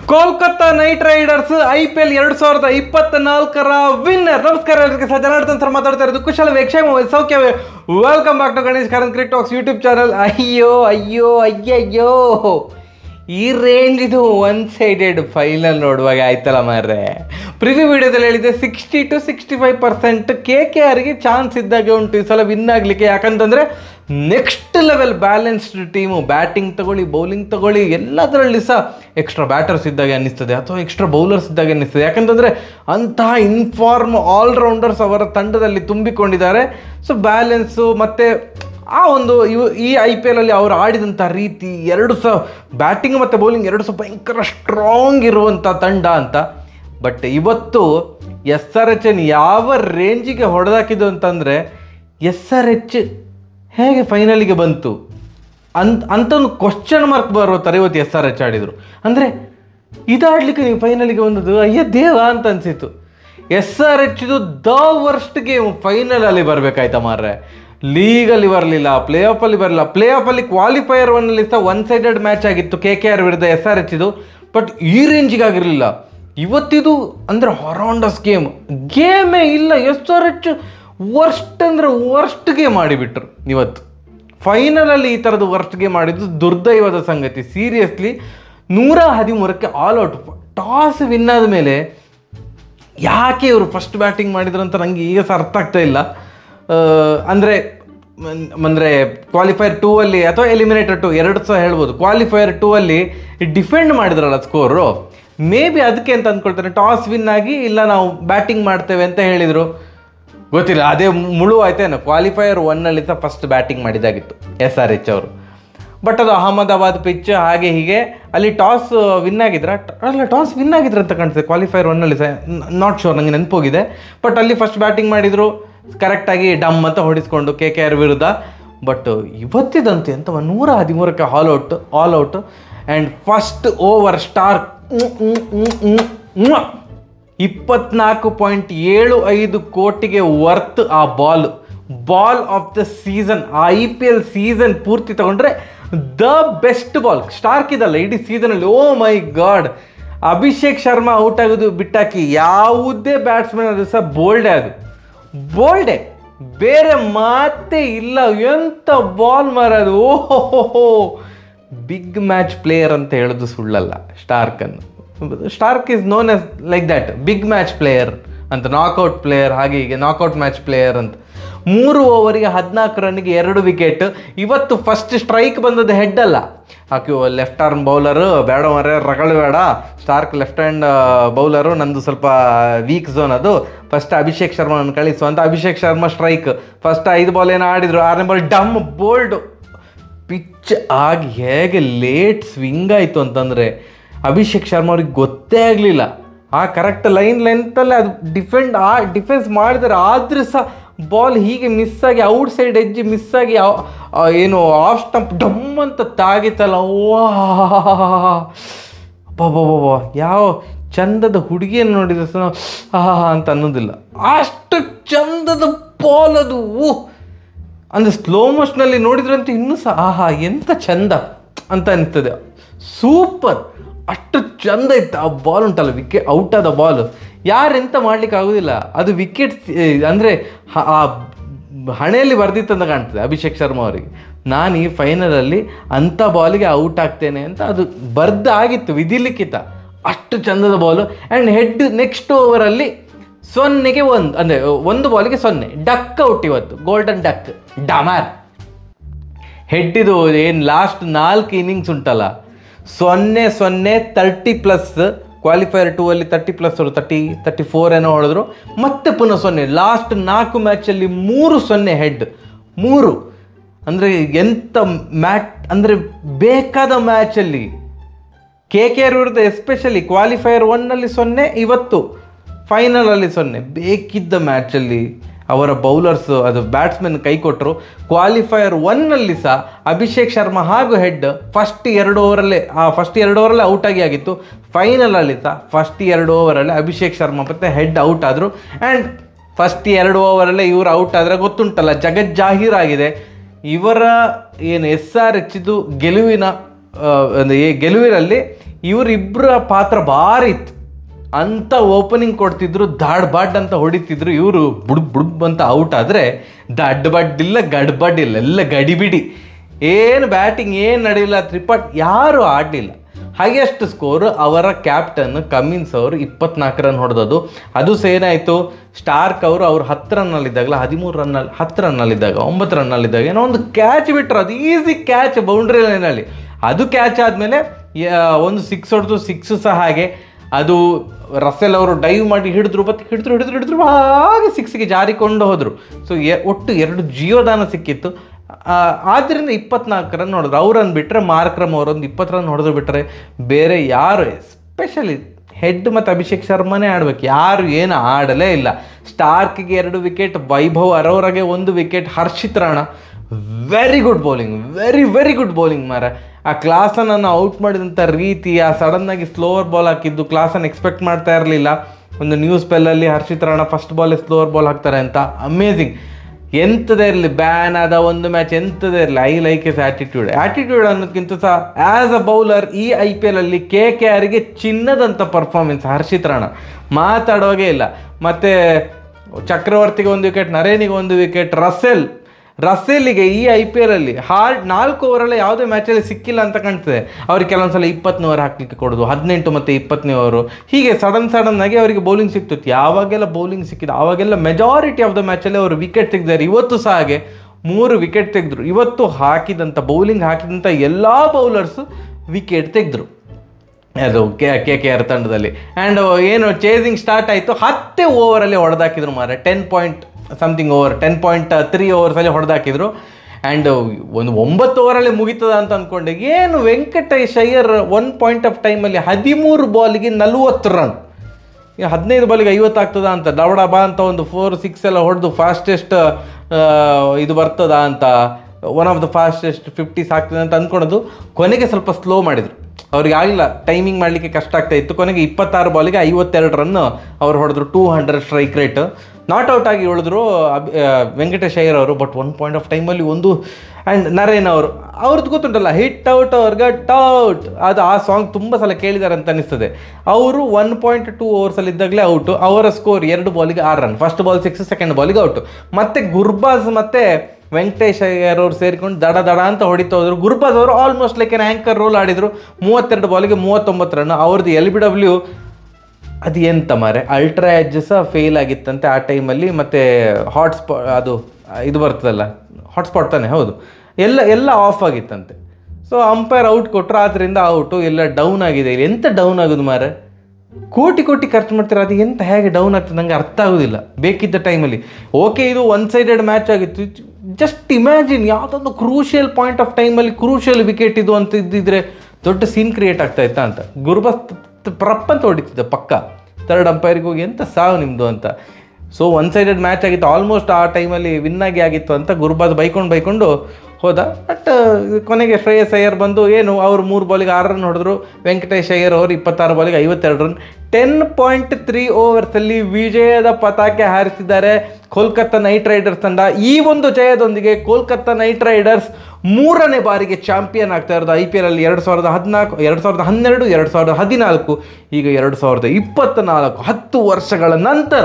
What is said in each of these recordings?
Kolkata Knight Riders I P L ಎರಡ್ ಸಾವಿರದ ಇಪ್ಪತ್ತ ನಾಲ್ಕರ ವಿನ್ನರ್ ನಮಸ್ಕಾರ ಎಲ್ಲರಿಗೆ ಸಹ ಜನಾರ್ದನ್ ಸರ್ ಮಾತಾಡ್ತಾ ಇರೋದು ಕುಶಲ ಕ್ಷೇಮ ಸೌಖ್ಯವೇ welcome back to Ganesh Karan Crick Talks YouTube channel ಅಯ್ಯೋ ಅಯ್ಯೋ ಅಯ್ಯಯ್ಯೋ ಈ ರೇಂಜ್ ಇದು ಒನ್ ಸೈಡೆಡ್ ಫೈನಲ್ ನೋಡುವಾಗ ಆಯ್ತಲ್ಲ ಮಾರ್ರೆ ಪ್ರಿವ್ಯೂ ವಿಡಿಯೋದಲ್ಲಿ ಹೇಳಿದೆ sixty two sixty five percent K K ಆರ್ಗೆ ಚಾನ್ಸ್ ಇದ್ದಾಗೆ ಉಂಟು ಈ ಸಲ ವಿನ್ ಆಗಲಿಕ್ಕೆ ಯಾಕಂತಂದರೆ next level balanced team batting ತಗೊಳ್ಳಿ ಬೌಲಿಂಗ್ ತಗೊಳ್ಳಿ ಎಲ್ಲದರಲ್ಲಿ ಸಹ ಎಕ್ಸ್ಟ್ರಾ ಬ್ಯಾಟರ್ಸ್ ಇದ್ದಾಗೆ ಅನ್ನಿಸ್ತದೆ ಅಥವಾ ಎಕ್ಸ್ಟ್ರಾ ಬೌಲರ್ಸ್ ಇದ್ದಾಗೆ ಅನ್ನಿಸ್ತದೆ ಯಾಕಂತಂದರೆ ಅಂತಹ ಇನ್ಫಾರ್ಮ್ ಆಲ್ರೌಂಡರ್ಸ್ ಅವರ ತಂಡದಲ್ಲಿ ತುಂಬಿಕೊಂಡಿದ್ದಾರೆ ಸೊ ಬ್ಯಾಲೆನ್ಸು ಮತ್ತು ಆ ಒಂದು ಇವು ಈ ಐ ಪಿ ಎಲಲ್ಲಿ ಅವರು ಆಡಿದಂಥ ರೀತಿ ಎರಡು ಸಹ ಬ್ಯಾಟಿಂಗ್ ಮತ್ತು ಬೌಲಿಂಗ್ ಎರಡು ಸಹ ಭಯಂಕರ ಸ್ಟ್ರಾಂಗ್ ಇರುವಂಥ ತಂಡ ಅಂತ ಬಟ್ ಇವತ್ತು ಎಸ್ ಆರ್ ಎಚ್ ಎನ್ ಯಾವ ರೇಂಜಿಗೆ ಹೊಡೆದಾಕಿದ್ದು ಅಂತಂದರೆ ಎಸ್ ಆರ್ ಎಚ್ ಹೇಗೆ ಫೈನಲಿಗೆ ಬಂತು ಅಂತ ಅಂತ ಒಂದು ಕ್ವಶನ್ ಮಾರ್ಕ್ ಬರೋ ಥರ ಇವತ್ತು ಎಸ್ ಆರ್ ಎಚ್ ಆಡಿದರು ಅಂದರೆ ಇದಾಡ್ಲಿಕ್ಕೆ ನೀವು ಫೈನಲಿಗೆ ಬಂದದ್ದು ಅಯ್ಯ ದೇವ ಅಂತ ಅನಿಸಿತು ಎಸ್ ಆರ್ ಎಚ್ ಇದು ದ ವರ್ಸ್ಟ್ ಗೇಮ್ ಫೈನಲಲ್ಲಿ ಬರಬೇಕಾಯ್ತಾ ಮಾರ್ರೆ ಲೀಗಲ್ಲಿ ಬರಲಿಲ್ಲ ಪ್ಲೇ ಆಫಲ್ಲಿ ಬರಲಿಲ್ಲ ಪ್ಲೇ ಆಫಲ್ಲಿ ಕ್ವಾಲಿಫೈಯರ್ ಒನ್ನಲ್ಲಿ ಸಹ ಒನ್ ಸೈಡೆಡ್ ಮ್ಯಾಚ್ ಆಗಿತ್ತು ಕೆ ಕೆ ಆರ್ ವಿರುದ್ಧ ಎಸ್ ಆರ್ ಎಚ್ ಇದು ಬಟ್ ಈ ರೇಂಜಿಗೆ ಆಗಿರಲಿಲ್ಲ ಇವತ್ತಿದು ಅಂದರೆ ಹೊರಾಂಡಸ್ ಗೇಮ್ ಗೇಮೇ ಇಲ್ಲ ಎಸ್ ಆರ್ ಎಚ್ ವರ್ಸ್ಟ್ ಅಂದರೆ ವರ್ಸ್ಟ್ ಗೇಮ್ ಮಾಡಿಬಿಟ್ರು ಇವತ್ತು ಫೈನಲಲ್ಲಿ ಈ ಥರದ ವರ್ಸ್ಟ್ ಗೇಮ್ ಮಾಡಿದ್ದು ದುರ್ದೈವದ ಸಂಗತಿ ಸೀರಿಯಸ್ಲಿ ನೂರ ಹದಿಮೂರಕ್ಕೆ ಆಲ್ ಔಟ್ ಟಾಸ್ ವಿನ್ ಆದ ಮೇಲೆ ಯಾಕೆ ಇವರು ಫಸ್ಟ್ ಬ್ಯಾಟಿಂಗ್ ಮಾಡಿದ್ರು ಅಂತ ನನಗೆ ಈಗ ಸಹ ಅರ್ಥ ಆಗ್ತಾ ಇಲ್ಲ ಅಂದರೆ ಅಂದರೆ ಕ್ವಾಲಿಫೈರ್ ಟೂ ಅಲ್ಲಿ ಅಥವಾ ಎಲಿಮಿನೇಟರ್ ಟು ಎರಡು ಸಹ ಹೇಳ್ಬೋದು ಕ್ವಾಲಿಫೈಯರ್ ಟೂ ಅಲ್ಲಿ ಡಿಫೆಂಡ್ ಮಾಡಿದ್ರಲ್ಲ ಸ್ಕೋರು ಮೇ ಬಿ ಅದಕ್ಕೆ ಅಂತ ಅಂದ್ಕೊಳ್ತಾರೆ ಟಾಸ್ ವಿನ್ ಆಗಿ ಇಲ್ಲ ನಾವು ಬ್ಯಾಟಿಂಗ್ ಮಾಡ್ತೇವೆ ಅಂತ ಹೇಳಿದರು ಗೊತ್ತಿಲ್ಲ ಅದೇ ಮುಳು ಆಯ್ತೇನೋ ಕ್ವಾಲಿಫೈಯರ್ ಒನ್ನಲ್ಲಿ ಸಹ ಫಸ್ಟ್ ಬ್ಯಾಟಿಂಗ್ ಮಾಡಿದಾಗಿತ್ತು ಎಸ್ ಆರ್ ಎಚ್ ಅವರು ಬಟ್ ಅದು ಅಹಮದಾಬಾದ್ ಪಿಚ್ ಹಾಗೆ ಹೀಗೆ ಅಲ್ಲಿ ಟಾಸ್ ವಿನ್ ಆಗಿದ್ರ ಅಲ್ಲ ಟಾಸ್ ವಿನ್ ಆಗಿದ್ರ ಅಂತ ಕಾಣಿಸ್ತದೆ ಕ್ವಾಲಿಫೈಯರ್ ಒನ್ನಲ್ಲಿ ಸಹ ನಾಟ್ ಶೋರ್ ನನಗೆ ನೆನಪೋಗಿದೆ ಬಟ್ ಅಲ್ಲಿ ಫಸ್ಟ್ ಬ್ಯಾಟಿಂಗ್ ಮಾಡಿದರು ಕರೆಕ್ಟಾಗಿ ಡಮ್ ಅಂತ ಹೊಡಿಸ್ಕೊಂಡು ಕೆ ಕೆ ಆರ್ ವಿರುದ್ಧ ಬಟ್ ಇವತ್ತಿದಂತೆ ಅಂತ ನೂರ ಹದಿಮೂರಕ್ಕೆ all out all out and first over Starc ಇಪ್ಪತ್ನಾಲ್ಕು ಪಾಯಿಂಟ್ ಏಳು ಐದು ಕೋಟಿಗೆ ವರ್ತ್ ಆ ball ball of the season ಆ ಐ ಪಿ ಎಲ್ ಸೀಸನ್ ಪೂರ್ತಿ ತಗೊಂಡ್ರೆ ದ ಬೆಸ್ಟ್ ಬಾಲ್ ಸ್ಟಾರ್ಕ್ ಇದಲ್ಲ ಇಡೀ ಸೀಸನಲ್ಲಿ oh my God Abhishek Sharma out ಆಗೋದು ಬಿಟ್ಟಾಕಿ ಯಾವುದೇ ಬ್ಯಾಟ್ಸ್ಮನ್ ಅದು ಸಹ ಬೋಲ್ಡೇ ಅದು ಬೋಲ್ಡೇ ಬೇರೆ ಮಾತೇ ಇಲ್ಲ ಎಂಥ ಬಾಲ್ ಮಾರೋದು ಓಹೋ ಬಿಗ್ ಮ್ಯಾಚ್ ಪ್ಲೇಯರ್ ಅಂತ ಹೇಳೋದು ಸುಳ್ಳಲ್ಲ ಸ್ಟಾರ್ಕನ್ನು Starc is known as like that big match player ಅಂತ ನಾಕೌಟ್ ಪ್ಲೇಯರ್ ಹಾಗೆ ಹೀಗೆ ನಾಕೌಟ್ ಮ್ಯಾಚ್ ಪ್ಲೇಯರ್ ಅಂತ ಮೂರು ಓವರಿಗೆ ಹದಿನಾಲ್ಕು ರನ್ನಿಗೆ ಎರಡು ವಿಕೆಟ್ ಇವತ್ತು ಫಸ್ಟ್ ಸ್ಟ್ರೈಕ್ ಬಂದದ್ದು ಹೆಡ್ ಅಲ್ಲ ಹಾಕಿ ಲೆಫ್ಟ್ ಆರ್ಮ್ ಬೌಲರು ಬೇಡ ಮರೆ ರಗಳು ಬೇಡ ಸ್ಟಾರ್ಕ್ ಲೆಫ್ಟ್ ಹ್ಯಾಂಡ್ ಬೌಲರು ನಂದು ಸ್ವಲ್ಪ ವೀಕ್ ಝೋನ್ ಅದು ಫಸ್ಟ್ ಅಭಿಷೇಕ್ ಶರ್ಮನ ಕಳಿಸು ಅಂತ ಅಭಿಷೇಕ್ ಶರ್ಮಾ ಸ್ಟ್ರೈಕ್ ಫಸ್ಟ್ ಐದು ಬಾಲ್ ಏನೋ ಆಡಿದ್ರು ಆರನೇ ಬಾಲ್ ಡಮ್ ಬೋಲ್ಡ್ ಪಿಚ್ ಆಗಿ ಹೇಗೆ ಲೇಟ್ ಸ್ವಿಂಗ್ ಆಯಿತು ಅಂತಂದರೆ ಅಭಿಷೇಕ್ ಶರ್ಮಾ ಅವ್ರಿಗೆ ಗೊತ್ತೇ ಆಗಲಿಲ್ಲ ಆ ಕರೆಕ್ಟ್ ಲೈನ್ ಲೆಂತಲ್ಲೇ ಅದು ಡಿಫೆಂಡ್ ಆ ಡಿಫೆನ್ಸ್ ಮಾಡಿದರೆ ಆದರೂ ಸಹ ಬಾಲ್ ಹೀಗೆ ಮಿಸ್ ಆಗಿ ಔಟ್ ಸೈಡ್ ಎಜ್ಜಿ ಮಿಸ್ ಆಗಿ ಏನು ಆಫ್ ಸ್ಟಂಪ್ ಡಮ್ ಅಂತ ತಾಗಿತ್ತಲ್ಲ ವಾ ಬಾಬಾ ಯಾವ ಚಂದದ ಹುಡುಗಿಯನ್ನು ನೋಡಿದ್ರೆ ಸಹ ಆಹಾ ಅಂತ ಅನ್ನೋದಿಲ್ಲ ಅಷ್ಟು ಚಂದದ ಬಾಲ್ ಅದು ಅಂದರೆ ಸ್ಲೋ ಮೋಷನಲ್ಲಿ ನೋಡಿದ್ರಂತೂ ಇನ್ನೂ ಸಹ ಆಹಾ ಎಂಥ ಚಂದ ಅಂತ ಅನಿಸ್ತದೆ ಸೂಪರ್ ಅಷ್ಟು ಚಂದ ಇತ್ತು ಆ ಬಾಲ್ ಉಂಟಲ್ಲ ವಿಕೆಟ್ ಔಟ್ ಆದ ಬಾಲ್ ಯಾರೆಂತ ಮಾಡ್ಲಿಕ್ಕೆ ಆಗೋದಿಲ್ಲ ಅದು ವಿಕೆಟ್ ಅಂದರೆ ಆ ಹಣೆಯಲ್ಲಿ ಬರ್ದಿತ್ತಂತ ಕಾಣ್ತದೆ ಅಭಿಷೇಕ್ ಶರ್ಮಾ ಅವರಿಗೆ ನಾನು ಈ ಫೈನಲಲ್ಲಿ ಅಂಥ ಬಾಲಿಗೆ ಔಟ್ ಆಗ್ತೇನೆ ಅಂತ ಅದು ಬರ್ದಾಗಿತ್ತು ವಿಧಿಲಿಖಿತ ಅಷ್ಟು ಚಂದದ ಬಾಲು ಆ್ಯಂಡ್ ಹೆಡ್ ನೆಕ್ಸ್ಟ್ ಓವರಲ್ಲಿ ಸೊನ್ನೆಗೆ ಒಂದು ಅಂದರೆ ಒಂದು ಬಾಲಿಗೆ ಸೊನ್ನೆ ಡಕ್ ಔಟ್ ಇವತ್ತು ಗೋಲ್ಡನ್ ಡಕ್ ಡಮಾರ್ ಹೆಡ್ಡಿದು ಏನು ಲಾಸ್ಟ್ ನಾಲ್ಕು ಇನ್ನಿಂಗ್ಸ್ ಉಂಟಲ್ಲ ಸೊನ್ನೆ ಸೊನ್ನೆ ತರ್ಟಿ ಪ್ಲಸ್ ಕ್ವಾಲಿಫೈಯರ್ ಟೂ ಅಲ್ಲಿ ತರ್ಟಿ ಪ್ಲಸ್ ಅವರು ತರ್ಟಿ ತರ್ಟಿ ಫೋರ್ ಏನೋ ಹೊಡೆದ್ರು ಮತ್ತೆ ಪುನಃ ಸೊನ್ನೆ ಲಾಸ್ಟ್ ನಾಲ್ಕು ಮ್ಯಾಚಲ್ಲಿ ಮೂರು ಸೊನ್ನೆ ಹೆಡ್ ಮೂರು ಅಂದರೆ ಎಂಥ ಮ್ಯಾಚ್ ಅಂದರೆ ಬೇಕಾದ ಮ್ಯಾಚಲ್ಲಿ ಕೆ ಕೆ ಆರ್ ವಿರುದ್ಧ ಎಸ್ಪೆಷಲಿ ಕ್ವಾಲಿಫೈಯರ್ ಒನ್ನಲ್ಲಿ ಸೊನ್ನೆ ಇವತ್ತು ಫೈನಲಲ್ಲಿ ಸೊನ್ನೆ ಬೇಕಿದ್ದ ಮ್ಯಾಚಲ್ಲಿ ಅವರ ಬೌಲರ್ಸ್ ಅದು ಬ್ಯಾಟ್ಸ್ಮನ್ ಕೈ ಕೊಟ್ಟರು ಕ್ವಾಲಿಫೈಯರ್ ಒನ್ನಲ್ಲಿ ಸಹ ಅಭಿಷೇಕ್ ಶರ್ಮಾ ಹಾಗೂ ಹೆಡ್ ಫಸ್ಟ್ ಎರಡು ಓವರಲ್ಲೇ ಆ ಫಸ್ಟ್ ಎರಡು ಓವರಲ್ಲೇ ಔಟ್ ಆಗಿ ಆಗಿತ್ತು ಫೈನಲಲ್ಲಿ ಸಹ ಫಸ್ಟ್ ಎರಡು ಓವರಲ್ಲಿ ಅಭಿಷೇಕ್ ಶರ್ಮಾ ಮತ್ತು ಹೆಡ್ ಔಟ್ ಆದರು ಆ್ಯಂಡ್ ಫಸ್ಟ್ ಎರಡು ಓವರಲ್ಲೇ ಇವರು ಔಟ್ ಆದರೆ ಗೊತ್ತುಂಟಲ್ಲ ಜಗತ್ ಜಾಹೀರಾಗಿದೆ ಇವರ ಏನು ಎಸ್ ಆರ್ ಎಚ್ದು ಗೆಲುವಿನ ಆ, ಒಂದು ಈ ಗೆಲುವಿನಲ್ಲಿ ಇವರಿಬ್ಬರ ಪಾತ್ರ ಭಾರಿ ಇತ್ತು ಅಂತ ಓಪನಿಂಗ್ ಕೊಡ್ತಿದ್ರು ದಾಡ್ ಬಾಡ್ ಅಂತ ಹೊಡಿತಿದ್ರು ಇವರು ಬುಡ್ ಬುಡ್ ಅಂತ ಔಟ್ ಆದರೆ ದಡ್ ಬಡ್ ಇಲ್ಲ ಗಡ್ ಬಡ್ ಇಲ್ಲ ಎಲ್ಲ ಗಡಿಬಿಡಿ ಏನು ಬ್ಯಾಟಿಂಗ್ ಏನು ನಡೆಯಿಲ್ಲ ತ್ರಿಪಟ್ ಯಾರು ಆಡಲಿಲ್ಲ ಹೈಯೆಸ್ಟ್ ಸ್ಕೋರ್ ಅವರ ಕ್ಯಾಪ್ಟನ್ ಕಮಿನ್ಸ್ ಅವರು ಇಪ್ಪತ್ನಾಲ್ಕು ರನ್ ಹೊಡೆದದು ಅದು ಸಹ ಏನಾಯಿತು ಸ್ಟಾರ್ಕ್ ಅವರು ಅವ್ರು ಹತ್ತು ರನ್ನಲ್ಲಿದ್ದಾಗಲ ಹದಿಮೂರು ರನ್ನಲ್ಲಿ ಹತ್ತು ರನ್ನಲ್ಲಿದ್ದಾಗ ಒಂಬತ್ತು ರನ್ನಲ್ಲಿದ್ದಾಗ ಏನೋ ಒಂದು ಕ್ಯಾಚ್ ಬಿಟ್ಟರು ಅದು ಈಸಿ ಕ್ಯಾಚ್ ಬೌಂಡ್ರಿ ಲೈನಲ್ಲಿ ಅದು ಕ್ಯಾಚ್ ಆದಮೇಲೆ ಒಂದು ಸಿಕ್ಸ್ ಹೊಡೆದು ಸಿಕ್ಸ್ ಸಹ ಹಾಗೆ ಅದು ರಸೆಲ್ ಅವರು ಡೈವ್ ಮಾಡಿ ಹಿಡಿದ್ರು ಮತ್ತೆ ಹಿಡಿದ್ರು ಹಿಡಿದ್ರು ಹಿಡಿದ್ರು ಹಾಗೆ ಸಿಕ್ಸ್ಗೆ ಜಾರಿಕೊಂಡು ಹೋದರು ಸೊ ಒಟ್ಟು ಎರಡು ಜೀವದಾನ ಸಿಕ್ಕಿತ್ತು ಆ, ಆದ್ದರಿಂದ ಇಪ್ಪತ್ನಾಲ್ಕು ರನ್ ಹೊಡೆದ್ರು ಅವ್ರನ್ನು ಬಿಟ್ಟರೆ ಮಾರ್ಕ್ರಮ್ ಅವರೊಂದು ಇಪ್ಪತ್ತು ರನ್ ಹೊಡೆದು ಬಿಟ್ಟರೆ ಬೇರೆ ಯಾರು ಎಸ್ಪೆಷಲಿ ಹೆಡ್ ಮತ್ತು ಅಭಿಷೇಕ್ ಶರ್ಮನೇ ಆಡ್ಬೇಕು ಯಾರು ಏನು ಆಡಲೇ ಇಲ್ಲ ಸ್ಟಾರ್ಕ್ಗೆ ಎರಡು ವಿಕೆಟ್ ವೈಭವ್ ಅರೋರಾಗೆ ಒಂದು wicket Harshit Rana very good bowling very very good bowling ಮಾರ ಆ ಕ್ಲಾಸನ್ನು ಔಟ್ ಮಾಡಿದಂಥ ರೀತಿ ಆ ಸಡನ್ನಾಗಿ ಸ್ಲೋವರ್ ಬಾಲ್ ಹಾಕಿದ್ದು ಕ್ಲಾಸನ್ನು ಎಕ್ಸ್ಪೆಕ್ಟ್ ಮಾಡ್ತಾ ಇರಲಿಲ್ಲ ಒಂದು ನ್ಯೂಸ್ ಪೆಲ್ಲಲ್ಲಿ Harshit Rana first ball slower ball ಹಾಕ್ತಾರೆ ಅಂತ ಅಮೇಝಿಂಗ್ ಎಂಥದೇ ಇರಲಿ ಬ್ಯಾನ್ ಆದ ಒಂದು ಮ್ಯಾಚ್ ಎಂಥದೇ ಇರಲಿ I like is attitude attitude ಅನ್ನೋದಕ್ಕಿಂತ ಸಹ ಆ್ಯಸ್ ಅ ಬೌಲರ್ ಈ ಐ ಪಿ ಎಲಲ್ಲಿ ಕೆ ಕೆ ಆರ್ಗೆ ಚಿನ್ನದಂಥ ಪರ್ಫಾರ್ಮೆನ್ಸ್ ಹರ್ಷಿತ್ ರಾಣ ಮಾತಾಡೋಗೆ ಇಲ್ಲ ಮತ್ತು ಚಕ್ರವರ್ತಿಗೆ ಒಂದು ವಿಕೆಟ್ ನರೇನಿಗೆ ಒಂದು ವಿಕೆಟ್ ರಸೆಲ್ ರಸೆಲ್ಲಿಗೆ ಈ ಐ ಪಿ ಎಲಲ್ಲಿ ಹಾರ್ಡ್ ನಾಲ್ಕು ಓವರಲ್ಲಿ ಯಾವುದೇ ಮ್ಯಾಚಲ್ಲಿ ಸಿಕ್ಕಿಲ್ಲ ಅಂತ ಕಾಣ್ತದೆ ಅವ್ರಿಗೆ ಕೆಲವೊಂದ್ಸಲ ಇಪ್ಪತ್ತನೇ ಓವರ್ ಹಾಕ್ಲಿಕ್ಕೆ ಕೊಡೋದು ಹದಿನೆಂಟು ಮತ್ತು ಇಪ್ಪತ್ತನೇ ಓವರು ಹೀಗೆ ಸಡನ್ ಸಡನ್ ಆಗಿ ಅವರಿಗೆ ಬೌಲಿಂಗ್ ಸಿಕ್ತಿತ್ತು ಯಾವಾಗೆಲ್ಲ ಬೌಲಿಂಗ್ ಸಿಕ್ಕಿದ್ದು ಆವಾಗೆಲ್ಲ ಮೆಜಾರಿಟಿ ಆಫ್ ದ ಮ್ಯಾಚಲ್ಲಿ ಅವರು ವಿಕೆಟ್ ತೆಗೆದಾರೆ ಇವತ್ತು ಸಹ ಹಾಗೆ ಮೂರು ವಿಕೆಟ್ ತೆಗೆದ್ರು ಇವತ್ತು ಹಾಕಿದಂಥ ಬೌಲಿಂಗ್ ಹಾಕಿದಂಥ ಎಲ್ಲ ಬೌಲರ್ಸು ವಿಕೆಟ್ ತೆಗೆದ್ರು ಅದು ಕೆ ಕೆ ಕೆ ಆರ್ ತಂಡದಲ್ಲಿ ಆ್ಯಂಡ್ ಏನು ಚೇಸಿಂಗ್ ಸ್ಟಾರ್ಟ್ ಆಯಿತು ಹತ್ತೇ ಓವರಲ್ಲಿ ಹೊಡೆದಾಕಿದ್ರು ಮಾರೆ ten point something over ten point three ಓವರ್ಸಲ್ಲಿ ಹೊಡೆದಾಕಿದ್ರು ಆ್ಯಂಡ್ ಒಂದು ಒಂಬತ್ತು ಓವರಲ್ಲಿ ಮುಗೀತದ ಅಂತ ಅಂದ್ಕೊಂಡೆ ಏನು Venkatesh Iyer one point of ಟೈಮಲ್ಲಿ ಹದಿಮೂರು ಬಾಲ್ಗೆ ನಲವತ್ತು ರನ್ ಈಗ ಹದಿನೈದು ಬಾಲಿಗೆ ಐವತ್ತು ಆಗ್ತದ ಅಂತ ಡವಡ ಬಾ ಅಂತ ಒಂದು ಫೋರ್ ಸಿಕ್ಸ್ ಎಲ್ಲ ಹೊಡೆದು ಫಾಸ್ಟೆಸ್ಟ್ ಇದು ಬರ್ತದ ಅಂತ one of the fastest fifties ಆಗ್ತದೆ ಅಂತ ಅಂದ್ಕೊಳೋದು ಕೊನೆಗೆ ಸ್ವಲ್ಪ ಸ್ಲೋ ಮಾಡಿದರು ಅವ್ರಿಗೆ ಆಗಲಿಲ್ಲ ಟೈಮಿಂಗ್ ಮಾಡಲಿಕ್ಕೆ ಕಷ್ಟ ಆಗ್ತಾ ಇತ್ತು ಕೊನೆಗೆ ಇಪ್ಪತ್ತಾರು ಬಾಲಿಗೆ ಐವತ್ತೆರಡು ರನ್ ಅವ್ರು ಹೊಡೆದ್ರು two hundred strike rate not out ಆಗಿ ಉಳಿದ್ರು ಅಬ್- ಆ, ವೆಂಕಟೇಶ್ ಅಯ್ಯರ್ ಅವರು ಬಟ್ ಒನ್ ಪಾಯಿಂಟ್ ಆಫ್ ಟೈಮಲ್ಲಿ ಒಂದು ಆ್ಯಂಡ್ ನರೇನ್ ಅವರು ಅವ್ರದ್ದು ಗೊತ್ತುಂಟಲ್ಲ ಹಿಟ್ ಔಟ್ ಅವ್ರ ಗಟ್ ಔಟ್ ಅದು ಆ ಸಾಂಗ್ ತುಂಬ ಸಲ ಕೇಳಿದ್ದಾರೆ ಅಂತ ಅನಿಸ್ತದೆ ಅವರು ಒನ್ ಪಾಯಿಂಟ್ ಟೂ ಓವರ್ಸಲ್ಲಿ ಇದ್ದಾಗಲೇ ಔಟು ಅವರ ಸ್ಕೋರ್ ಎರಡು ಬಾಲಿಗೆ ಆರು run first ball six second ಬಾಲಿಗೆ ಔಟು ಮತ್ತೆ ಗುರ್ಬಾಸ್ ಮತ್ತೆ ವೆಂಕಟೇಶ್ ಅಯ್ಯರ್ ಅವ್ರು ಸೇರಿಕೊಂಡು ದಡ ದಡ ಅಂತ ಹೊಡಿತಾ ಹೋದ್ರು ಗುರ್ಬಾಸ್ ಅವರು ಆಲ್ಮೋಸ್ಟ್ ಲೈಕ್ ಏನ್ ಆ್ಯಂಕರ್ ರೋಲ್ ಆಡಿದ್ರು ಮೂವತ್ತೆರಡು ಬಾಲಿಗೆ ಮೂವತ್ತೊಂಬತ್ತು ರನ್ ಅವ್ರದ್ದು ಎಲ್ ಬಿ ಡಬ್ಲ್ಯೂ ಅದು ಎಂತ ಮಾರೆ ಅಲ್ಟ್ರಾ ಎಜ್ ಸಹ ಫೇಲ್ ಆಗಿತ್ತಂತೆ ಆ ಟೈಮಲ್ಲಿ ಮತ್ತು ಹಾಟ್ಸ್ಪಾ ಅದು ಇದು ಬರ್ತದಲ್ಲ ಹಾಟ್ಸ್ಪಾಟ್ ತಾನೆ ಹೌದು ಎಲ್ಲ ಎಲ್ಲ ಆಫ್ ಆಗಿತ್ತಂತೆ ಸೊ ಅಂಪೈರ್ ಔಟ್ ಕೊಟ್ಟರು ಆದ್ದರಿಂದ ಔಟು ಎಲ್ಲ ಡೌನ್ ಆಗಿದೆ ಇಲ್ಲಿ ಎಂತ ಡೌನ್ ಆಗೋದು ಮಾರೆ ಕೋಟಿ ಕೋಟಿ ಖರ್ಚು ಮಾಡ್ತಾರೆ ಅದು ಎಂತ ಹೇಗೆ ಡೌನ್ ಆಗ್ತದೆ ನನಗೆ ಅರ್ಥ ಆಗೋದಿಲ್ಲ ಬೇಕಿದ್ದ ಟೈಮಲ್ಲಿ ಓಕೆ ಇದು ಒನ್ ಸೈಡೆಡ್ ಮ್ಯಾಚ್ ಆಗಿತ್ತು ಜಸ್ಟ್ ಇಮ್ಯಾಜಿನ್ ಯಾವುದೊಂದು ಕ್ರೂಷಿಯಲ್ ಪಾಯಿಂಟ್ ಆಫ್ ಟೈಮಲ್ಲಿ ಕ್ರೂಷಿಯಲ್ ವಿಕೆಟ್ ಇದು ಅಂತ ಇದ್ದಿದ್ರೆ ದೊಡ್ಡ ಸೀನ್ ಕ್ರಿಯೇಟ್ ಆಗ್ತಾ ಇತ್ತಾ ಅಂತ ಗುರುಬಸ್ ಪ್ರಪ್ ಅಂತ ಹೊಡಿತಿದ್ದೆ ಪಕ್ಕ ಥರ್ಡ್ ಅಂಪೈರ್ಗೆ ಹೋಗಿ ಎಂತ ಸಾವು ನಿಮ್ಮದು ಅಂತ ಸೊ ಒನ್ ಸೈಡೆಡ್ ಮ್ಯಾಚ್ ಆಗಿತ್ತು ಆಲ್ಮೋಸ್ಟ್ ಆ ಟೈಮಲ್ಲಿ ವಿನ್ ಆಗಿ ಆಗಿತ್ತು ಅಂತ ಗುರುಬಾಸ್ ಬೈಕೊಂಡು ಬೈಕೊಂಡು ಹೋದ ಬಟ್ ಕೊನೆಗೆ ಶ್ರೇಯಸ್ ಅಯ್ಯರ್ ಬಂದು ಏನು ಅವ್ರು ಮೂರು ಬಾಲಿಗೆ ಆರು ರನ್ ಹೊಡೆದ್ರು ವೆಂಕಟೇಶ್ ಅಯ್ಯರ್ ಅವರು ಇಪ್ಪತ್ತಾರು ಬಾಲಿಗೆ ಐವತ್ತೆರಡು ರನ್ ಟೆನ್ ಪಾಯಿಂಟ್ ತ್ರೀ ಓವರ್ಸಲ್ಲಿ ವಿಜಯದ ಪತಾಕೆ ಹಾರಿಸಿದ್ದಾರೆ ಕೋಲ್ಕತ್ತಾ ನೈಟ್ ರೈಡರ್ಸ್ ತಂಡ ಈ ಒಂದು ಜಯದೊಂದಿಗೆ ಕೋಲ್ಕತ್ತಾ ನೈಟ್ ರೈಡರ್ಸ್ ಮೂರನೇ ಬಾರಿಗೆ ಚಾಂಪಿಯನ್ ಆಗ್ತಾ ಇರೋದು ಐ ಪಿ ಎಲ್ ಅಲ್ಲಿ ಎರಡು ಸಾವಿರದ ಹದಿನಾಲ್ಕು ಎರಡು ಸಾವಿರದ ಹನ್ನೆರಡು ಎರಡು ಸಾವಿರದ ಹದಿನಾಲ್ಕು ಈಗ ಎರಡು ಸಾವಿರದ ಇಪ್ಪತ್ತ ನಾಲ್ಕು ಹತ್ತು ವರ್ಷಗಳ ನಂತರ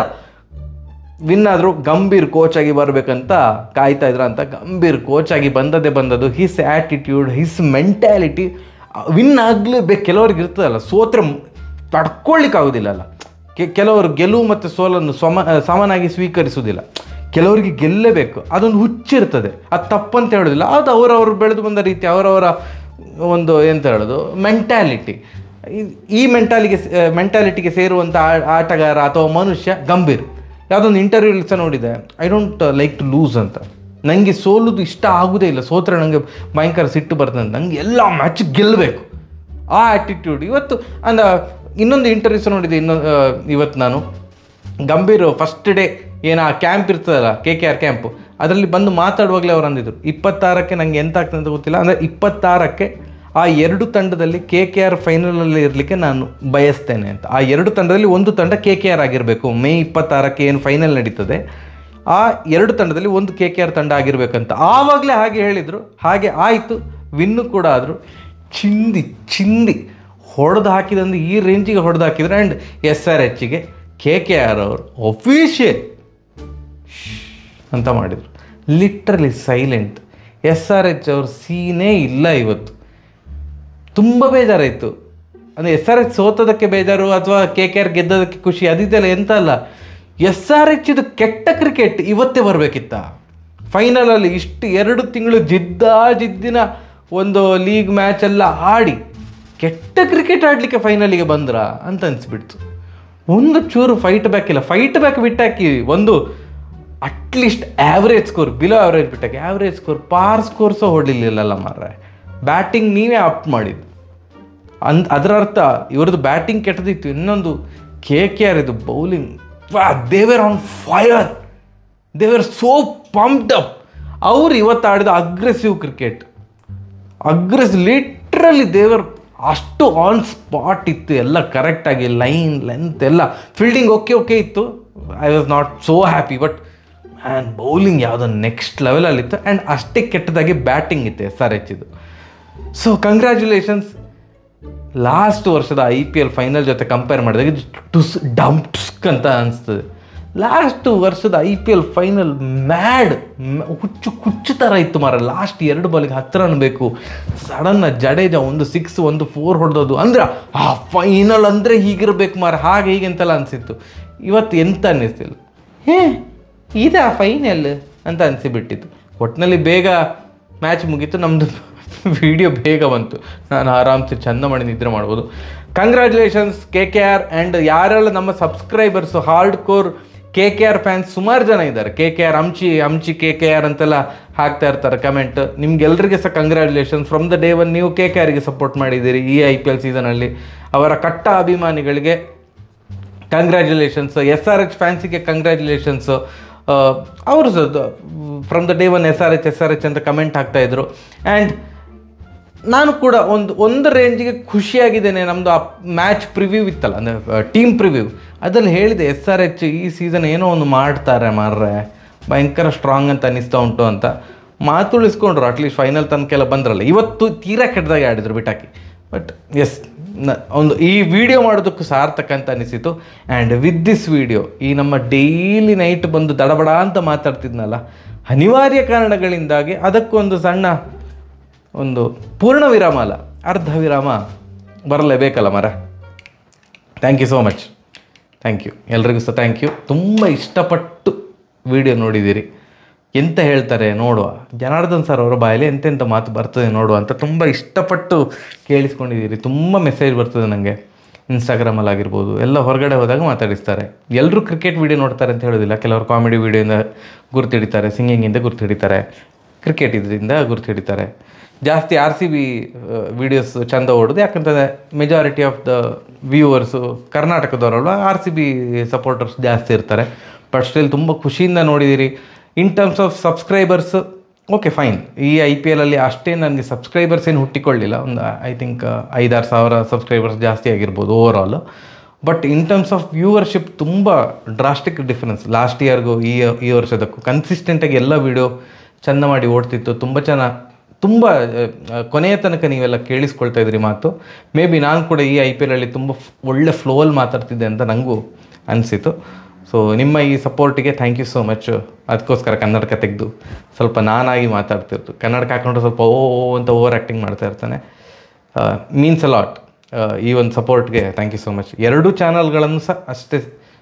ವಿನ್ ಆದರೂ ಗಂಭೀರ್ ಕೋಚ್ ಆಗಿ ಬರಬೇಕಂತ ಕಾಯ್ತಾ ಇದ್ರ ಅಂತ ಗಂಭೀರ್ ಕೋಚ್ ಆಗಿ ಬಂದದೇ ಬಂದದ್ದು his attitude his mentality win ಆಗಲೇಬೇಕು ಕೆಲವ್ರಿಗೆ ಇರ್ತದಲ್ಲ ಸೋತ್ರೆ ತಡ್ಕೊಳ್ಳಿಕ್ಕಾಗೋದಿಲ್ಲ ಅಲ್ಲ ಕೆ ಕೆಲವರು ಗೆಲುವು ಮತ್ತು ಸೋಲನ್ನು ಸಮ ಸಮನಾಗಿ ಸ್ವೀಕರಿಸುವುದಿಲ್ಲ ಕೆಲವರಿಗೆ ಗೆಲ್ಲಬೇಕು ಅದೊಂದು ಹುಚ್ಚಿರ್ತದೆ ಅದು ತಪ್ಪಂತ ಹೇಳೋದಿಲ್ಲ ಅದು ಅವರವರು ಬೆಳೆದು ಬಂದ ರೀತಿ ಅವರವರ ಒಂದು ಎಂತ ಹೇಳೋದು ಮೆಂಟ್ಯಾಲಿಟಿ ಈ ಮೆಂಟಾಲಿಗೆ ಮೆಂಟಾಲಿಟಿಗೆ ಸೇರುವಂಥ ಆ- ಆಟಗಾರ ಅಥವಾ ಮನುಷ್ಯ ಗಂಭೀರ್ ಯಾವುದೊಂದು ಇಂಟರ್ವ್ಯೂ ಸಹ ನೋಡಿದೆ I don't like to lose ಅಂತ ನನಗೆ ಸೋಲುದು ಇಷ್ಟ ಆಗೋದೇ ಇಲ್ಲ ಸೋತ್ರೆ ನನಗೆ ಭಯಂಕರ ಸಿಟ್ಟು ಬರ್ತದೆ ನನಗೆ ಎಲ್ಲ ಮ್ಯಾಚ್ ಗೆಲ್ಲಬೇಕು ಆ ಆ್ಯಟಿಟ್ಯೂಡ್ ಇವತ್ತು ಅಂದ ಇನ್ನೊಂದು ಇಂಟರ್ವ್ಯೂ ಸಹ ನೋಡಿದೆ ಇನ್ನೊಂದು ಇವತ್ತು ನಾನು ಗಂಭೀರ್ ಫಸ್ಟ್ ಡೇ ಏನು ಆ ಕ್ಯಾಂಪ್ ಇರ್ತದಲ್ಲ ಕೆ ಕೆ ಆರ್ ಕ್ಯಾಂಪು ಅದರಲ್ಲಿ ಬಂದು ಮಾತಾಡುವಾಗಲೇ ಅವ್ರು ಅಂದಿದ್ರು ಇಪ್ಪತ್ತಾರಕ್ಕೆ ನನಗೆ ಎಂತ ಆಗ್ತದೆ ಅಂತ ಗೊತ್ತಿಲ್ಲ ಅಂದರೆ ಇಪ್ಪತ್ತಾರಕ್ಕೆ ಆ ಎರಡು ತಂಡದಲ್ಲಿ ಕೆ ಕೆ ಆರ್ ಫೈನಲಲ್ಲಿ ಇರಲಿಕ್ಕೆ ನಾನು ಬಯಸ್ತೇನೆ ಅಂತ ಆ ಎರಡು ತಂಡದಲ್ಲಿ ಒಂದು ತಂಡ ಕೆ ಕೆ ಆರ್ ಆಗಿರಬೇಕು ಮೇ ಇಪ್ಪತ್ತಾರಕ್ಕೆ ಏನು ಫೈನಲ್ ನಡೀತದೆ ಆ ಎರಡು ತಂಡದಲ್ಲಿ ಒಂದು ಕೆ ಕೆ ಆರ್ ತಂಡ ಆಗಿರಬೇಕಂತ ಆವಾಗಲೇ ಹಾಗೆ ಹೇಳಿದರು ಹಾಗೆ ಆಯಿತು ವಿನ್ನು ಕೂಡ ಆದರು ಚಿಂದಿ ಚಿಂದಿ ಹೊಡೆದು ಹಾಕಿದಂದ್ರೆ ಈ ರೇಂಜಿಗೆ ಹೊಡೆದು ಹಾಕಿದ್ರೆ ಆ್ಯಂಡ್ ಎಸ್ ಆರ್ ಎಚ್ಗೆ ಕೆ ಕೆ ಆರ್ ಅವರು ಒಫಿಷಿಯಲ್ ಅಂತ ಮಾಡಿದರು literally silent S R H ಅವ್ರ ಸೀನೇ ಇಲ್ಲ ಇವತ್ತು ತುಂಬ ಬೇಜಾರಾಯಿತು ಅಂದರೆ ಎಸ್ ಆರ್ ಎಚ್ ಸೋತೋದಕ್ಕೆ ಬೇಜಾರು ಅಥವಾ ಕೆ ಕೆ ಆರ್ ಗೆದ್ದೋದಕ್ಕೆ ಖುಷಿ ಅದಿದ್ದೆಲ್ಲ ಎಂತ ಅಲ್ಲ ಎಸ್ ಆರ್ ಎಚ್ ಇದು ಕೆಟ್ಟ ಕ್ರಿಕೆಟ್ ಇವತ್ತೇ ಬರಬೇಕಿತ್ತ ಫೈನಲಲ್ಲಿ ಇಷ್ಟು ಎರಡು ತಿಂಗಳು ಜಿದ್ದ ಜಿದ್ದಿನ ಒಂದು ಲೀಗ್ ಮ್ಯಾಚ್ ಎಲ್ಲ ಆಡಿ ಕೆಟ್ಟ ಕ್ರಿಕೆಟ್ ಆಡಲಿಕ್ಕೆ ಫೈನಲಿಗೆ ಬಂದ್ರ ಅಂತ ಅನಿಸ್ಬಿಡ್ತು ಒಂದು ಚೂರು ಫೈಟ್ ಬ್ಯಾಕ್ ಇಲ್ಲ ಫೈಟ್ ಬ್ಯಾಕ್ ಬಿಟ್ಟಾಕಿ ಒಂದು at least average score below average ಬಿಟ್ಟಾಕಿ ಆವ್ರೇಜ್ ಸ್ಕೋರ್ ಪಾರ್ ಸ್ಕೋರ್ ಸಹ ಹೊಡಿಲಿಲ್ಲಲ್ಲ ಮಾರ್ರೆ ಬ್ಯಾಟಿಂಗ್ ನೀವೇ ಅಪ್ ಮಾಡಿದ್ದು ಅಂದ್ ಅದರ ಅರ್ಥ ಇವ್ರದ್ದು ಬ್ಯಾಟಿಂಗ್ ಕೆಟ್ಟದಿತ್ತು ಇನ್ನೊಂದು ಕೆ ಕೆ ಆರ್ ಇದು ಬೌಲಿಂಗ್ ವಾ they were on fire they were so pumped up ಅವ್ರು ಇವತ್ತು ಆಡಿದ ಅಗ್ರೆಸಿವ್ ಕ್ರಿಕೆಟ್ ಅಗ್ರೆಸ್ ಲಿಟ್ರಲಿ ದೇವರ್ ಅಷ್ಟು ಆನ್ ಸ್ಪಾಟ್ ಇತ್ತು ಎಲ್ಲ ಕರೆಕ್ಟಾಗಿ ಲೈನ್ ಲೆಂತ್ ಎಲ್ಲ ಫೀಲ್ಡಿಂಗ್ ಓಕೆ ಓಕೆ ಇತ್ತು I was not so happy but and bowling ಯಾವುದೋ ನೆಕ್ಸ್ಟ್ ಲೆವೆಲಲ್ಲಿತ್ತು ಆ್ಯಂಡ್ ಅಷ್ಟೇ ಕೆಟ್ಟದಾಗಿ ಬ್ಯಾಟಿಂಗ್ ಇತ್ತು ಎಸ್ ಆರ್ ಎಚ್ ಇದು ಸೊ ಕಂಗ್ರ್ಯಾಚುಲೇಷನ್ಸ್ ಲಾಸ್ಟ್ ವರ್ಷದ ಐ ಪಿ ಎಲ್ ಫೈನಲ್ ಜೊತೆ ಕಂಪೇರ್ ಮಾಡಿದಾಗ ಇದು ಟುಸ್ ಡಂಪ್ ಟುಸ್ಕ್ ಅಂತ ಅನಿಸ್ತದೆ ಲಾಸ್ಟ್ ವರ್ಷದ I P L final mad ಹುಚ್ಚು ಕುಚ್ಚು ಥರ ಇತ್ತು ಮಾರ ಲಾಸ್ಟ್ ಎರಡು ಬಾಲಿಗೆ ಹತ್ತು ರನ್ ಬೇಕು ಸಡನ್ನ ಜಡೇಜಾ ಒಂದು ಸಿಕ್ಸ್ ಒಂದು ಫೋರ್ ಹೊಡೆದೋದು ಅಂದ್ರೆ ಆ ಫೈನಲ್ ಅಂದರೆ ಹೀಗಿರ್ಬೇಕು ಮಾರ ಹಾಗೆ ಹೀಗೆ ಅಂತೆಲ್ಲ ಅನಿಸಿತ್ತು ಇವತ್ತು ಎಂತ ಅನ್ನಿಸ್ತಿಲ್ಲ ಹೇ ಇದಾ ಫೈನಲ್ ಅಂತ ಅನಿಸಿಬಿಟ್ಟಿತ್ತು ಒಟ್ಟಿನಲ್ಲಿ ಬೇಗ ಮ್ಯಾಚ್ ಮುಗೀತು ನಮ್ಮದು ವಿಡಿಯೋ ಬೇಗ ಬಂತು ನಾನು ಆರಾಮ್ಸೆ ಚಂದ ಮಾಡಿ ನಿದ್ರೆ ಮಾಡ್ಬೋದು congratulations K K R and ಯಾರೆಲ್ಲ ನಮ್ಮ subscribers hardcore K K R fans ಸುಮಾರು ಜನ ಇದ್ದಾರೆ ಕೆ ಕೆ ಆರ್ ಹಂಚಿ ಹಂಚಿ ಕೆ ಕೆ ಆರ್ ಅಂತೆಲ್ಲ ಹಾಕ್ತಾ ಇರ್ತಾರೆ ಕಮೆಂಟ್ ನಿಮ್ಗೆಲ್ರಿಗೆ ಸಹ congratulation from the day one ನೀವು ಕೆ ಕೆ ಆರ್ಗೆ ಸಪೋರ್ಟ್ ಮಾಡಿದ್ದೀರಿ ಈ ಐ ಪಿ ಎಲ್ ಸೀಸನಲ್ಲಿ ಅವರ ಕಟ್ಟ ಅಭಿಮಾನಿಗಳಿಗೆ ಕಂಗ್ರ್ಯಾಚುಲೇಷನ್ಸ್ ಎಸ್ ಆರ್ ಎಚ್ ಫ್ಯಾನ್ಸಿಗೆ ಕಂಗ್ರ್ಯಾಚುಲೇಷನ್ಸ್ ಅವರು from the day one S R H S R H ಅಂತ ಕಮೆಂಟ್ ಹಾಕ್ತಾಯಿದ್ರು ಆ್ಯಂಡ್ ನಾನು ಕೂಡ ಒಂದು ಒಂದು ರೇಂಜಿಗೆ ಖುಷಿಯಾಗಿದ್ದೇನೆ ನಮ್ಮದು ಆ ಮ್ಯಾಚ್ ಪ್ರಿವ್ಯೂ ಇತ್ತಲ್ಲ ಅಂದರೆ ಟೀಮ್ ಪ್ರಿವ್ಯೂ ಅದ್ರಲ್ಲಿ ಹೇಳಿದೆ ಎಸ್ ಆರ್ ಎಚ್ ಈ ಸೀಸನ್ ಏನೋ ಒಂದು ಮಾಡ್ತಾರೆ ಮಾರ್ರೆ ಭಯಂಕರ ಸ್ಟ್ರಾಂಗ್ ಅಂತ ಅನ್ನಿಸ್ತಾ ಉಂಟು ಅಂತ ಮಾತುಳಿಸ್ಕೊಂಡ್ರು ಅಟ್ಲೀಸ್ಟ್ ಫೈನಲ್ ತನಕೆಲ್ಲ ಬಂದ್ರಲ್ಲ ಇವತ್ತು ತೀರಾ ಕೆಟ್ಟದಾಗಿ ಆಡಿದ್ರು ಬಿಟ್ಟಾಕಿ ಬಟ್ ಎಸ್ ಒಂದು ಈ ವಿಡಿಯೋ ಮಾಡೋದಕ್ಕೂ ಸಾರ್ಥಕ ಅಂತ ಅನಿಸಿತು ಆ್ಯಂಡ್ ವಿತ್ ದಿಸ್ ವಿಡಿಯೋ ಈ ನಮ್ಮ ಡೈಲಿ ನೈಟ್ ಬಂದು ದಡಬಡ ಅಂತ ಮಾತಾಡ್ತಿದ್ನಲ್ಲ ಅನಿವಾರ್ಯ ಕಾರಣಗಳಿಂದಾಗಿ ಅದಕ್ಕೊಂದು ಸಣ್ಣ ಒಂದು ಪೂರ್ಣ ವಿರಾಮ ಅಲ್ಲ ಅರ್ಧ ವಿರಾಮ ಬರಲೇಬೇಕಲ್ಲ ಮರ thank you so much thank you ಎಲ್ರಿಗೂ ಸಹ ಥ್ಯಾಂಕ್ ಯು ತುಂಬ ಇಷ್ಟಪಟ್ಟು ವಿಡಿಯೋ ನೋಡಿದ್ದೀರಿ ಎಂತ ಹೇಳ್ತಾರೆ ನೋಡುವ ಜನಾರ್ದನ್ ಸರ್ ಅವರ ಬಾಯಲ್ಲಿ ಎಂತೆಂಥ ಮಾತು ಬರ್ತದೆ ನೋಡುವ ಅಂತ ತುಂಬ ಇಷ್ಟಪಟ್ಟು ಕೇಳಿಸ್ಕೊಂಡಿದ್ದೀರಿ ತುಂಬ ಮೆಸೇಜ್ ಬರ್ತದೆ ನನಗೆ ಇನ್ಸ್ಟಾಗ್ರಾಮಲ್ಲಿ ಆಗಿರ್ಬೋದು ಎಲ್ಲ ಹೊರಗಡೆ ಹೋದಾಗ ಮಾತಾಡಿಸ್ತಾರೆ ಎಲ್ಲರೂ ಕ್ರಿಕೆಟ್ ವಿಡಿಯೋ ನೋಡ್ತಾರೆ ಅಂತ ಹೇಳೋದಿಲ್ಲ ಕೆಲವರು ಕಾಮಿಡಿ ವಿಡಿಯೋಯಿಂದ ಗುರ್ತಿಡಿತಾರೆ ಸಿಂಗಿಂಗಿಂದ ಗುರ್ತಿಡಿತಾರೆ ಕ್ರಿಕೆಟ್ ಇದರಿಂದ ಗುರ್ತಿಡಿತಾರೆ ಜಾಸ್ತಿ ಆರ್ ಸಿ ಬಿ ವಿಡಿಯೋಸ್ ಚಂದ ಓಡೋದು ಯಾಕಂತಂದರೆ ಮೆಜಾರಿಟಿ ಆಫ್ ದ ವ್ಯೂವರ್ಸು ಕರ್ನಾಟಕದವರಲ್ವ ಆರ್ ಸಿ ಬಿ ಸಪೋರ್ಟರ್ಸ್ ಜಾಸ್ತಿ ಇರ್ತಾರೆ ಬಟ್ ಸ್ಟಿಲ್ ತುಂಬ ಖುಷಿಯಿಂದ ನೋಡಿದ್ದೀರಿ in terms of subscribers okay fine ಈ ಐ ಪಿ ಎಲಲ್ಲಿ ಅಷ್ಟೇ ನನಗೆ ಸಬ್ಸ್ಕ್ರೈಬರ್ಸ್ ಏನು ಹುಟ್ಟಿಕೊಳ್ಳಿಲ್ಲ ಒಂದು ಐ ಥಿಂಕ್ ಐದಾರು ಸಾವಿರ ಸಬ್ಸ್ಕ್ರೈಬರ್ಸ್ ಜಾಸ್ತಿ ಆಗಿರ್ಬೋದು overall but in terms of viewership ತುಂಬ ಡ್ರಾಸ್ಟಿಕ್ ಡಿಫರೆನ್ಸ್ ಲಾಸ್ಟ್ ಇಯರ್ಗೂ ಈ ಈ ವರ್ಷದಕ್ಕೂ ಕನ್ಸಿಸ್ಟೆಂಟಾಗಿ ಎಲ್ಲ ವೀಡಿಯೋ ಚೆಂದ ಮಾಡಿ ಓಡ್ತಿತ್ತು ತುಂಬ ಚೆನ್ನಾಗಿ ತುಂಬ ಆ, ಕೊನೆಯ ತನಕ ನೀವೆಲ್ಲ ಕೇಳಿಸ್ಕೊಳ್ತಾ ಇದ್ರಿ ಮಾತು ಮೇ ಬಿ ನಾನು ಕೂಡ ಈ ಐ ಪಿ ಎಲಲ್ಲಿ ತುಂಬ ಫ್- ಒಳ್ಳೆ ಫ್ಲೋವಲ್ಲಿ ಮಾತಾಡ್ತಿದ್ದೆ ಅಂತ ನನಗೂ ಅನಿಸಿತು ಸೊ ನಿಮ್ಮ ಈ ಸಪೋರ್ಟಿಗೆ ಥ್ಯಾಂಕ್ ಯು ಸೋ ಮಚ್ ಅದಕ್ಕೋಸ್ಕರ ಕನ್ನಡಕ ತೆಗೆದು ಸ್ವಲ್ಪ ನಾನಾಗಿ ಮಾತಾಡ್ತಿರ್ತು ಕನ್ನಡಕ ಹಾಕೊಂಡ್ರೆ ಸ್ವಲ್ಪ ಓ ಓ ಅಂತ ಓವರ್ ಆ್ಯಕ್ಟಿಂಗ್ ಮಾಡ್ತಾ ಇರ್ತಾನೆ ಮೀನ್ಸ್ ಅ ಲಾಟ್ ಈ ಒಂದು ಸಪೋರ್ಟ್ಗೆ ಥ್ಯಾಂಕ್ ಯು ಸೋ ಮಚ್ ಎರಡೂ ಚಾನಲ್ಗಳನ್ನು ಸಹ ಅಷ್ಟೇ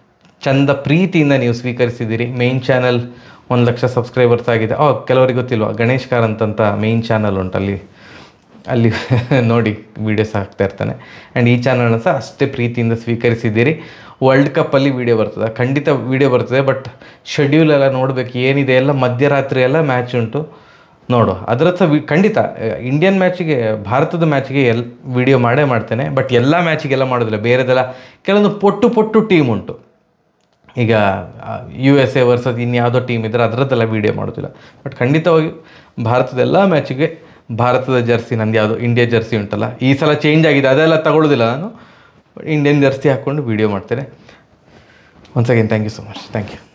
ಚಂದ ಪ್ರೀತಿಯಿಂದ ನೀವು ಸ್ವೀಕರಿಸಿದ್ದೀರಿ ಮೇನ್ ಚಾನಲ್ ಒಂದು ಲಕ್ಷ ಸಬ್ಸ್ಕ್ರೈಬರ್ಸ್ ಆಗಿದೆ ಓ ಕೆಲವರಿಗೆ ಗೊತ್ತಿಲ್ವಾ ಗಣೇಶ್ ಕಾರಂತ್ ಅಂತ ಮೇನ್ ಚಾನಲ್ ಉಂಟು ಅಲ್ಲಿ ಅಲ್ಲಿ ನೋಡಿ ವೀಡಿಯೋಸ್ ಹಾಕ್ತಾ ಇರ್ತಾನೆ ಆ್ಯಂಡ್ ಈ ಚಾನಲ್ನ ಸಹ ಅಷ್ಟೇ ಪ್ರೀತಿಯಿಂದ ಸ್ವೀಕರಿಸಿದ್ದೀರಿ ವರ್ಲ್ಡ್ ಕಪ್ಪಲ್ಲಿ ವೀಡಿಯೋ ಬರ್ತದೆ ಖಂಡಿತ ವೀಡಿಯೋ ಬರ್ತದೆ ಬಟ್ ಶೆಡ್ಯೂಲ್ ಎಲ್ಲ ನೋಡಬೇಕು ಏನಿದೆ ಎಲ್ಲ ಮಧ್ಯರಾತ್ರಿ ಎಲ್ಲ ಮ್ಯಾಚ್ ಉಂಟು ನೋಡು ಅದರ ಸಹ ವಿ- ಖಂಡಿತ ಇಂಡಿಯನ್ ಮ್ಯಾಚಿಗೆ ಭಾರತದ ಮ್ಯಾಚಿಗೆ ಎಲ್ ವಿಡಿಯೋ ಮಾಡೇ ಮಾಡ್ತೇನೆ ಬಟ್ ಎಲ್ಲ ಮ್ಯಾಚಿಗೆಲ್ಲ ಮಾಡೋದಿಲ್ಲ ಬೇರೆದೆಲ್ಲ ಕೆಲವೊಂದು ಪೊಟ್ಟು ಪೊಟ್ಟು ಟೀಮ್ ಉಂಟು ಈಗ ಯು ಎಸ್ ಎ ವರ್ಸಸ್ ಇನ್ಯಾವುದೋ ಟೀಮ್ ಇದ್ದರೆ ಅದರದ್ದೆಲ್ಲ ವೀಡಿಯೋ ಮಾಡೋದಿಲ್ಲ ಬಟ್ ಖಂಡಿತವಾಗಿ ಭಾರತದ ಎಲ್ಲ ಮ್ಯಾಚಿಗೆ ಭಾರತದ ಜರ್ಸಿ ನಂದು ಯಾವುದು ಇಂಡಿಯಾ ಜರ್ಸಿ ಉಂಟಲ್ಲ ಈ ಸಲ ಚೇಂಜ್ ಆಗಿದೆ ಅದೆಲ್ಲ ತಗೊಳ್ಳೋದಿಲ್ಲ ನಾನು ಇಂಡಿಯನ್ ಜರ್ಸಿ ಹಾಕ್ಕೊಂಡು ವೀಡಿಯೋ ಮಾಡ್ತೇನೆ once again thank you so much thank you